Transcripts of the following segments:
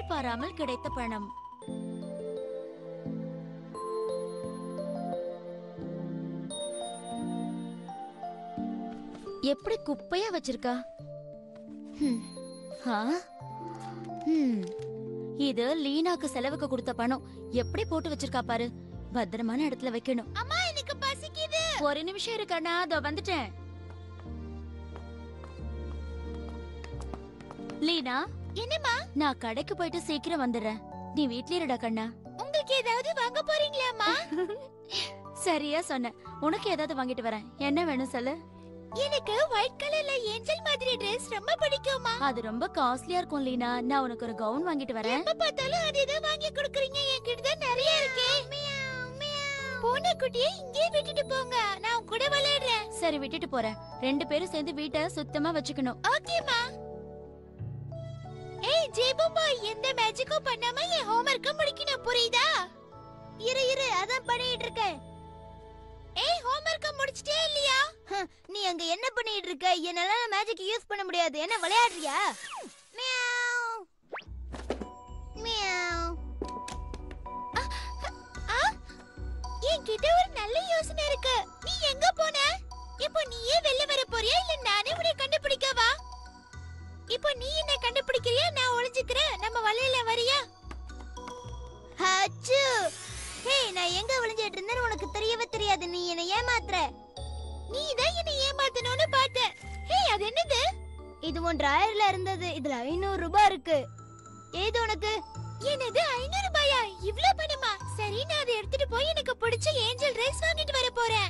எதிர்பாராமல் கிடைத்த பணம் எப்படி குப்பையா வச்சிருக்கா ஹம். ஆ? ஹம். இது லீனாக்கு செலவுக்கு கொடுத்த பணம் எப்படி போட்டு வச்சிருக்கா பாரு பத்திரமான இடத்துல வைக்கணும் அம்மா எனக்கு பசிக்குது ஒரு நிமிஷம் இருக்கண்ணா அதோ வந்துட்டேன் லீனா என்னம்மா நான் கடைக்கு போயிட்டு சீக்கிரம் வந்துடுறேன் நீ வீட்லயே இருடா கண்ணா உங்களுக்கு ஏதாவது வாங்க போறீங்களாம்மா சரியா சொன்ன உனக்கு ஏதாவது வாங்கிட்டு வரேன் என்ன வேணும் சொல்லு எனக்கு ஒயிட் கலர்ல ஏஞ்சல் மாதிரி Dress ரொம்ப பிடிக்கும்மா அது ரொம்ப காஸ்ட்லியா இருக்கும் லீனா நான் உனக்கு ஒரு கவுன் வாங்கிட்டு வரேன் எப்ப பார்த்தாலும் அது இதை வாங்கி கொடுக்குறீங்க என்கிட்ட தான் நிறைய இருக்கு பூனை குட்டியை இங்கே விட்டுட்டு போங்க நான் உன் கூட விளையாடுறேன் சரி விட்டுட்டு போறேன் ரெண்டு பேரும் சேர்ந்து வீட்டை சுத்தமா வச்சுக்கணும் ஓகேமா ஏய் ஜேபு பாய் எந்த மேஜிக்கும் பண்ணாம என் ஹோம்வொர்க்க முடிக்கணும் புரியுதா இரு இரு அதான் பண்ணிட்டு இருக்கேன் ஏய் ஹோம்வொர்க்க முடிச்சிட்டே இல்லையா நீ அங்க என்ன பண்ணிட்டு இருக்க என்னால மேஜிக் யூஸ் பண்ண முடியாது என்ன விளையாடுறியா மியாவ் மியாவ் என்கிட்ட ஒரு நல்ல யோசனை இருக்கு நீ எங்க போன இப்போ நீயே வெளில வர போறியா இல்ல நானே உன்னை கண்டுபிடிக்கவா இப்போ நீ என்ன கண்டுபிடிக்கிறியா நான் ஒளிஞ்சுக்கிறேன் நம்ம வலையில வரியா அச்சு ஹே நான் எங்க ஒளிஞ்சிட்டு இருந்தேன்னு உனக்கு தெரியவே தெரியாது நீ என்ன ஏமாத்துற நீ தான் என்ன ஏமாத்தணும்னு பார்த்த ஹே அது என்னது இது உன் டிராயர்ல இருந்தது இதுல ஐநூறு ரூபாய் இருக்கு ஏது உனக்கு என்னது ஐநூறு ரூபாயா இவ்ளோ பணமா சரி நான் அதை எடுத்துட்டு போய் எனக்கு பிடிச்ச ஏஞ்சல் ரைஸ் வாங்கிட்டு வர போறேன்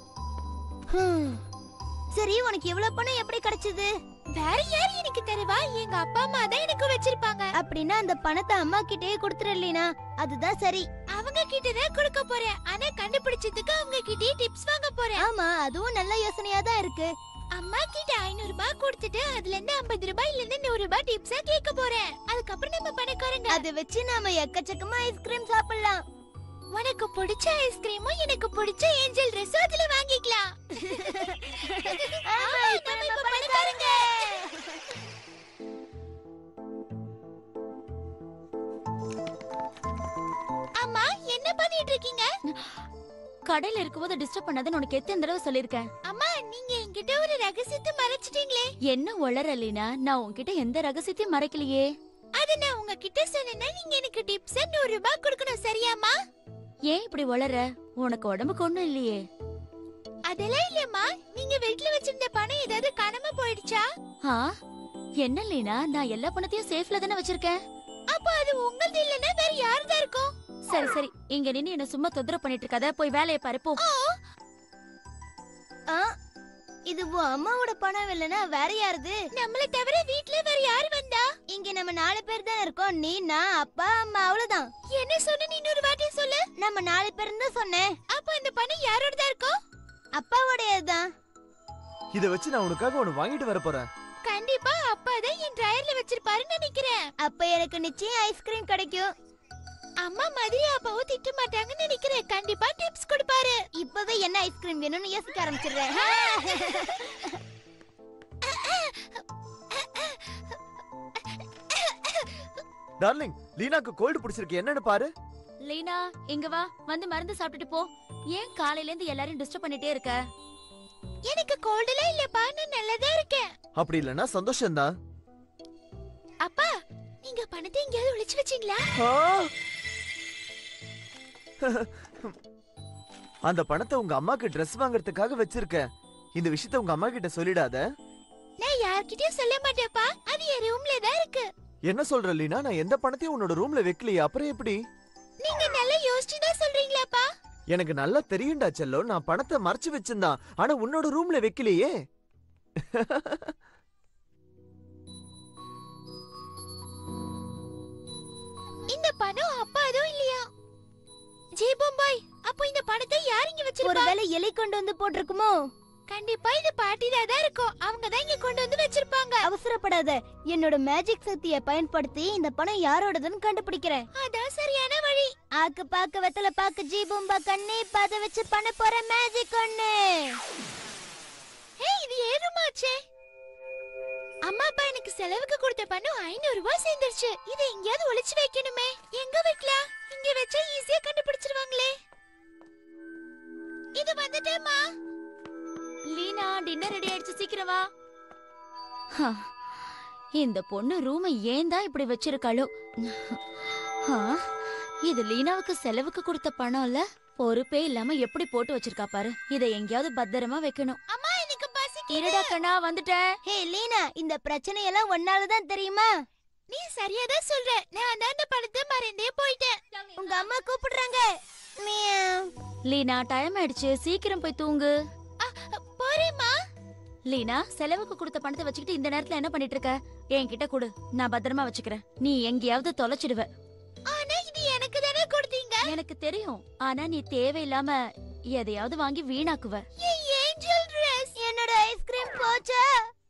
சரி உனக்கு இவ்வளவு பணம் எப்படி கிடைச்சது வேற யார் எனக்கு தருவா எங்க அப்பா அம்மா தான் எனக்கு வச்சிருப்பாங்க அப்படின்னா அந்த பணத்தை அம்மா கிட்டே கொடுத்துறலீனா அதுதான் சரி அவங்க கிட்ட தான் கொடுக்க போறேன் ஆனா கண்டுபிடிச்சதுக்கு அவங்க கிட்டே டிப்ஸ் வாங்க போறேன் ஆமா அதுவும் நல்ல யோசனையா தான் இருக்கு அம்மா கிட்ட ஐநூறு ரூபாய் கொடுத்துட்டு அதுல இருந்து ஐம்பது ரூபாய்ல இருந்து நூறு ரூபாய் டிப்ஸா கேட்க போறேன் அதுக்கப்புறம் நம்ம பணக்காரங்க அதை வச்சு நாம எக்கச்சக்கமா ஐஸ்கிரீம் சாப்பிடலாம் உனக்கு பிடிச்ச ஐஸ்கிரீமும் எனக்கு பிடிச்ச ஏஞ்சல் ட்ரெஸ் அதுல வாங்கிக்கலாம் ஆமா, நம்ம இப்ப பணக்காரங்க அம்மா என்ன பண்ணிட்டு இருக்கீங்க கடையில இருக்கும்போது டிஸ்டர்ப் பண்ணாதன்னு உனக்கு எத்தனை தடவை சொல்லிருக்கேன் அம்மா நீங்க என்கிட்ட ஒரு ரகசியத்தை மறைச்சிட்டீங்களே என்ன உளற லீனா நான் உன்கிட்ட எந்த ரகசியத்தையும் மறைக்கலையே அது நான் உங்ககிட்ட சொன்னேன்னா நீங்க எனக்கு டிப்ஸ் நூறு ரூபாய் கொடுக்கணும் சரியாம்மா ஏன் இப்படி உளற உனக்கு உடம்புக்கு ஒண்ணும் இல்லையே அதெல்லாம் இல்லம்மா நீங்க வீட்ல வச்சிருந்த பணம் ஏதாவது காணாம போயிடுச்சா ஆ என்ன லீனா நான் எல்லா பணத்தையும் சேஃப்ல தானே வச்சிருக்கேன் அப்ப அது உங்களது இல்லனா வேற யாருதா இருக்கும் சரி சரி இங்க நின்னு என்ன சும்மா தொந்தரவு பண்ணிட்டு இருக்காத போய் வேலையை பாரு போ இது உன் அம்மாவோட பணம் இல்லனா வேற யாருது நம்மள தவிர வீட்ல வேற யாரு வந்தா இங்க நம்ம நாலு பேர் தான் இருக்கோம் நீ நான் அப்பா அம்மா அவ்வளவுதான் என்ன சொன்ன நீ இன்னொரு வாட்டி சொல்லு நம்ம நாலு பேர் தான் சொன்னேன் அப்ப அந்த பணம் யாரோடதா இருக்கும் அப்பாவோடையதுதான் இத வச்சு நான் உனக்காக ஒன்னு வாங்கிட்டு வர போறேன் கண்டிப்பா அப்பா தான் என் டிரையர்ல வச்சிருப்பாருன்னு நினைக்கிறேன் அப்ப எனக்கு நிச்சயம் ஐஸ்கிரீம் கிடைக்கும் அம்மா மாதிரி அப்பாவும் திட்ட மாட்டாங்கன்னு நினைக்கிறேன் கண்டிப்பா டிப்ஸ் கொடுப்பாரு இப்பவே என்ன ஐஸ்கிரீம் வேணும்னு யோசிக்க ஆரம்பிச்சிடுறேன் டார்லிங் லீனாக்கு கோல்டு பிடிச்சிருக்கு என்னன்னு பாரு லீனா இங்க வா வந்து மருந்து சாப்பிட்டுட்டு போ ஏன் காலையில இருந்து எல்லாரையும் டிஸ்டர்ப் பண்ணிட்டே இருக்க எனக்கு கோல்டுலாம் இல்லப்பா நான் நல்லதா இருக்கேன் அப்படி இல்லனா சந்தோஷம்தான் அப்பா நீங்க பணத்தை எங்கேயாவது ஒளிச்சு வச்சீங்களா ஆ! அந்த பணத்தை உங்க அம்மாக்கு Dress வாங்குறதுக்காக வச்சிருக்கேன் இந்த விஷயத்த உங்க அம்மா கிட்ட சொல்லிடாத நான் யார்கிட்டயும் சொல்ல மாட்டேப்பா அது என் ரூம்ல தான் இருக்கு என்ன சொல்ற லீனா நான் எந்த பணத்தையும் உன்னோட ரூம்ல வைக்கலையே அப்புறம் எப்படி நீங்க நல்லா யோசிச்சு தான் சொல்றீங்களாப்பா எனக்கு நல்லா தெரியும்டா செல்லோ நான் பணத்தை மறைச்சு வச்சிருந்தான் ஆனா உன்னோட ரூம்ல வைக்கலையே இந்த பணம் அப்பா அதுவும் இல்லையா ஜி பொம்பாய் அப்போ இந்த பணத்தை யார் இங்க வச்சிருப்பா ஒருவேளை எலி கொண்டு வந்து போட்டிருக்குமோ கண்டிப்பா இது பாட்டி தான் இருக்கும் அவங்க தான் இங்க கொண்டு வந்து வச்சிருப்பாங்க அவசரப்படாத என்னோட மேஜிக் சக்தியை பயன்படுத்தி இந்த பணம் யாரோடதுன்னு கண்டுபிடிக்கிறேன் அதான் சரியான வழி ஆக்கு பாக்க வெத்தல பாக்க ஜீபும்பா கண்ணே பத வச்சு பண்ண போற மேஜிக் ஒண்ணு ஏய் இது ஏறுமாச்சே அம்மா அப்பா எனக்கு செலவுக்கு கொடுத்த பணம் ஐநூறு ரூபாய் சேர்ந்துருச்சு இதை எங்கேயாவது ஒளிச்சு வைக்கணுமே எங்க வைக்கலாம் இங்க வச்சா ஈஸியா கண்டுபிடிச்சிருவாங்களே இது வந்துட்டேமா லீனா டின்னர் ரெடி ஆயிடுச்சு சீக்கிரம் வா ஹ, இந்த பொண்ணு ரூமை ஏன் தான் இப்படி வச்சிருக்காளோ ஹ, இது லீனாவுக்கு செலவுக்கு கொடுத்த பணம் இல்ல பொறுப்பே இல்லாம எப்படி போட்டு வச்சிருக்கா பாரு இதை எங்கேயாவது பத்திரமா வைக்கணும் அம்மா எனக்கு பசிக்குது இருடா கண்ணா வந்துட்டேன் ஹே லீனா இந்த பிரச்சனையெல்லாம் ஒன்னால தான் தெரியுமா நீ சரியா தான் சொல்ற நான் தான் அந்த பணத்தை மறந்தே போயிட்டேன் உங்க அம்மா கூப்பிடுறாங்க மியாவ். லீனா டைம் ஆயிடுச்சு சீக்கிரம் போய் தூங்கு போறேம்மா லீனா செலவுக்கு கொடுத்த பணத்தை வச்சுக்கிட்டு இந்த நேரத்துல என்ன பண்ணிட்டு இருக்க என்கிட்ட கொடு நான் பத்திரமா வச்சுக்கிறேன் நீ எங்கேயாவது தொலைச்சிடுவ ஆனா இது எனக்கு தானே கொடுத்தீங்க எனக்கு தெரியும் ஆனா நீ தேவையில்லாம எதையாவது வாங்கி வீணாக்குவ என் ஏஞ்சல் ட்ரெஸ் என்னோட ஐஸ்கிரீம் போச்சா